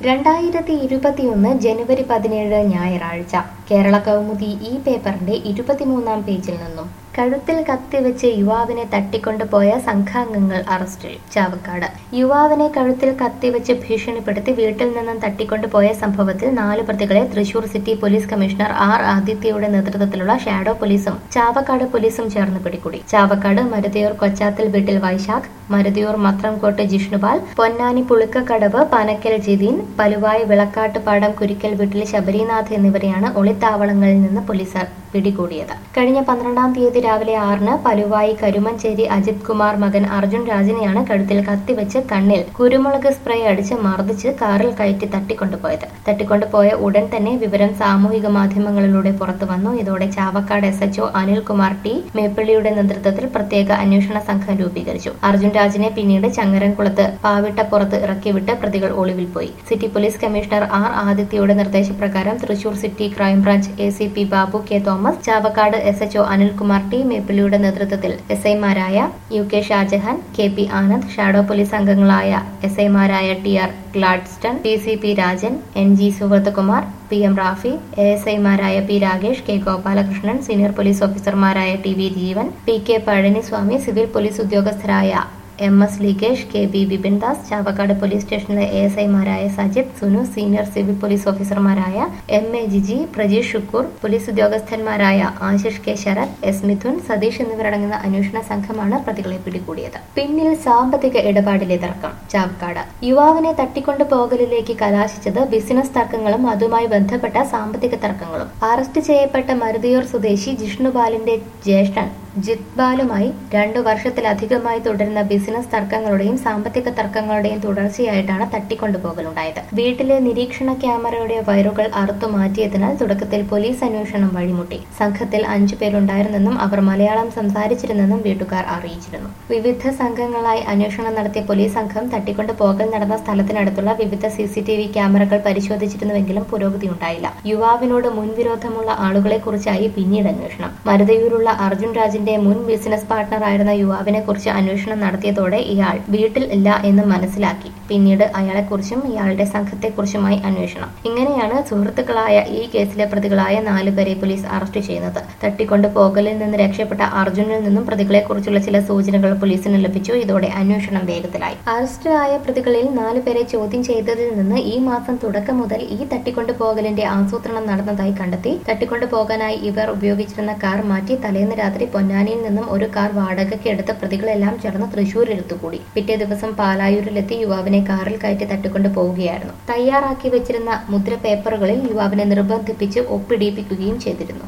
രണ്ടായിരത്തി ഇരുപത്തിയൊന്ന് ജനുവരി പതിനേഴ് ഞായറാഴ്ച കേരള കൗമുദി ഈ പേപ്പറിന്റെ ഇരുപത്തിമൂന്നാം പേജിൽ നിന്നും കഴുത്തിൽ കത്തിവെച്ച് യുവാവിനെ തട്ടിക്കൊണ്ടുപോയ സംഘാംഗങ്ങൾ അറസ്റ്റിൽ ചാവക്കാട് യുവാവിനെ കഴുത്തിൽ കത്തിവെച്ച് ഭീഷണിപ്പെടുത്തി വീട്ടിൽ നിന്നും തട്ടിക്കൊണ്ടുപോയ സംഭവത്തിൽ നാല് പ്രതികളെ Thrissur city police commissioner R ആദിത്യയുടെ നേതൃത്വത്തിലുള്ള ഷാഡോ പോലീസും ചാവക്കാട് പോലീസും ചേർന്ന് പിടികൂടി ചാവക്കാട് മരുതിയൂർ കൊച്ചാത്തിൽ വീട്ടിൽ വൈശാഖ് മരുതിയൂർ മത്രംകോട്ട് ജിഷ്ണുപാൽ പൊന്നാനി പുളിക്കക്കടവ് പനക്കൽ ജിതീൻ പലുവായ് വിളക്കാട്ടുപാടം കുരിക്കൽ വീട്ടിൽ ശബരിനാഥ് എന്നിവരെയാണ് ഒളിത്താവളങ്ങളിൽ നിന്ന് പോലീസ് പിടികൂടിയത് കഴിഞ്ഞ പന്ത്രണ്ടാം തീയതി രാവിലെ ആറിന് പലുവായി കരുമഞ്ചേരി അജിത് കുമാർ മകൻ അർജുൻ രാജിനെയാണ് കഴുത്തിൽ കത്തിവെച്ച് കണ്ണിൽ കുരുമുളക് സ്പ്രേ അടിച്ച് മർദ്ദിച്ച് കാറിൽ കയറ്റി തട്ടിക്കൊണ്ടുപോയത് തട്ടിക്കൊണ്ടുപോയ ഉടൻ തന്നെ വിവരം സാമൂഹിക മാധ്യമങ്ങളിലൂടെ പുറത്തു വന്നു ഇതോടെ Chavakkad S H O Anilkumar T മേപ്പിള്ളിയുടെ നേതൃത്വത്തിൽ പ്രത്യേക അന്വേഷണ സംഘം രൂപീകരിച്ചു അർജുൻ രാജിനെ പിന്നീട് ചങ്ങരംകുളത്ത് പാവിട്ടപ്പുറത്ത് ഇറക്കിവിട്ട് പ്രതികൾ ഒളിവിൽ പോയി സിറ്റി പോലീസ് കമ്മീഷണർ ആർ ആദിത്യയുടെ നിർദ്ദേശപ്രകാരം Thrissur city crime branch A C P Babu K Thomas Chavakkad S H O Anilkumar T മേപ്പിള്ളിയുടെ നേതൃത്വത്തിൽ എസ് ഐമാരായ U K Shajahan K P Anand shadow police അംഗങ്ങളായ എസ് ഐമാരായ T R Gladstone T C P Rajan N G Suhruthkumar P M Rafi A S ഐമാരായ P Ragesh K Gopalakrishnan senior police ഓഫീസർമാരായ T V Jeevan P K Pazhaniswamy civil police ഉദ്യോഗസ്ഥരായ M S Likesh K B Bipin Das Chavakkad police സ്റ്റേഷനിലെ A S ഐമാരായ Sajith Sunu senior civil police ഓഫീസർമാരായ M A Jiji Prajeesh Shukkoor police ഉദ്യോഗസ്ഥന്മാരായ Ashish K Sarath S Mithun Satheesh എന്നിവരടങ്ങുന്ന അന്വേഷണ സംഘമാണ് പ്രതികളെ പിടികൂടിയത് പിന്നിൽ സാമ്പത്തിക ഇടപാടിലെ തർക്കം ചാവക്കാട് യുവാവിനെ തട്ടിക്കൊണ്ടു പോകലിലേക്ക് കലാശിച്ചത് ബിസിനസ് തർക്കങ്ങളും അതുമായി ബന്ധപ്പെട്ട സാമ്പത്തിക തർക്കങ്ങളും അറസ്റ്റ് ചെയ്യപ്പെട്ട മരുതിയൂർ സ്വദേശി ജിഷ്ണുപാലിന്റെ ജ്യേഷ്ഠൻ ജിത്ബാലുമായി രണ്ടു വർഷത്തിലധികമായി തുടരുന്ന ബിസിനസ് തർക്കങ്ങളുടെയും സാമ്പത്തിക തർക്കങ്ങളുടെയും തുടർച്ചയായിട്ടാണ് തട്ടിക്കൊണ്ടുപോകലുണ്ടായത് വീട്ടിലെ നിരീക്ഷണ ക്യാമറയുടെ വയറുകൾ അറുത്തു മാറ്റിയതിനാൽ തുടക്കത്തിൽ പോലീസ് അന്വേഷണം വഴിമുട്ടി സംഘത്തിൽ അഞ്ചു പേരുണ്ടായിരുന്നെന്നും അവർ മലയാളം സംസാരിച്ചിരുന്നെന്നും വീട്ടുകാർ അറിയിച്ചിരുന്നു വിവിധ സംഘങ്ങളായി അന്വേഷണം നടത്തിയ പോലീസ് സംഘം തട്ടിക്കൊണ്ടു പോകൽ നടന്ന സ്ഥലത്തിനടുത്തുള്ള വിവിധ സി സി ടി വി ക്യാമറകൾ പരിശോധിച്ചിരുന്നുവെങ്കിലും പുരോഗതി ഉണ്ടായില്ല യുവാവിനോട് മുൻവിരോധമുള്ള ആളുകളെ കുറിച്ചായി പിന്നീട് അന്വേഷണം മരുതയൂരുള്ള അർജുൻ രാജിന്റെ മുൻ ബിസിനസ് പാർട്ണറായിരുന്ന യുവാവിനെ കുറിച്ച് അന്വേഷണം നടത്തിയതോടെ ഇയാൾ വീട്ടിൽ ഇല്ല എന്ന് മനസ്സിലാക്കി പിന്നീട് അയാളെക്കുറിച്ചും ഇയാളുടെ സംഘത്തെക്കുറിച്ചുമായി അന്വേഷണം ഇങ്ങനെയാണ് സുഹൃത്തുക്കളായ ഈ കേസിലെ പ്രതികളായ നാലുപേരെ പോലീസ് അറസ്റ്റ് ചെയ്യുന്നത് തട്ടിക്കൊണ്ടു പോകലിൽ നിന്ന് രക്ഷപ്പെട്ട അർജുനിൽ നിന്നും പ്രതികളെക്കുറിച്ചുള്ള ചില സൂചനകൾ പോലീസിന് ലഭിച്ചു ഇതോടെ അന്വേഷണം വേഗത്തിലായി അറസ്റ്റിലായ പ്രതികളിൽ നാലുപേരെ ചോദ്യം ചെയ്തതിൽ നിന്ന് ഈ മാസം തുടക്കം മുതൽ ഈ തട്ടിക്കൊണ്ടു പോകലിന്റെ ആസൂത്രണം നടന്നതായി കണ്ടെത്തി തട്ടിക്കൊണ്ടു പോകാനായി ഇവർ ഉപയോഗിച്ചിരുന്ന കാർ മാറ്റി തലേന്ന് രാത്രി പൊന്നാനിയിൽ നിന്നും ഒരു കാർ വാടകയ്ക്ക് എടുത്ത് പ്രതികളെല്ലാം ചേർന്ന് തൃശൂരിലെത്തുകൂടി പിറ്റേ ദിവസം പാലായൂരിലെത്തി യുവാവിനെ കാറിൽ കയറ്റി തട്ടിക്കൊണ്ടു പോവുകയായിരുന്നു തയ്യാറാക്കി വെച്ചിരുന്ന മുദ്ര പേപ്പറുകളിൽ യുവാവിനെ നിർബന്ധിപ്പിച്ച് ഒപ്പിടിപ്പിക്കുകയും ചെയ്തിരുന്നു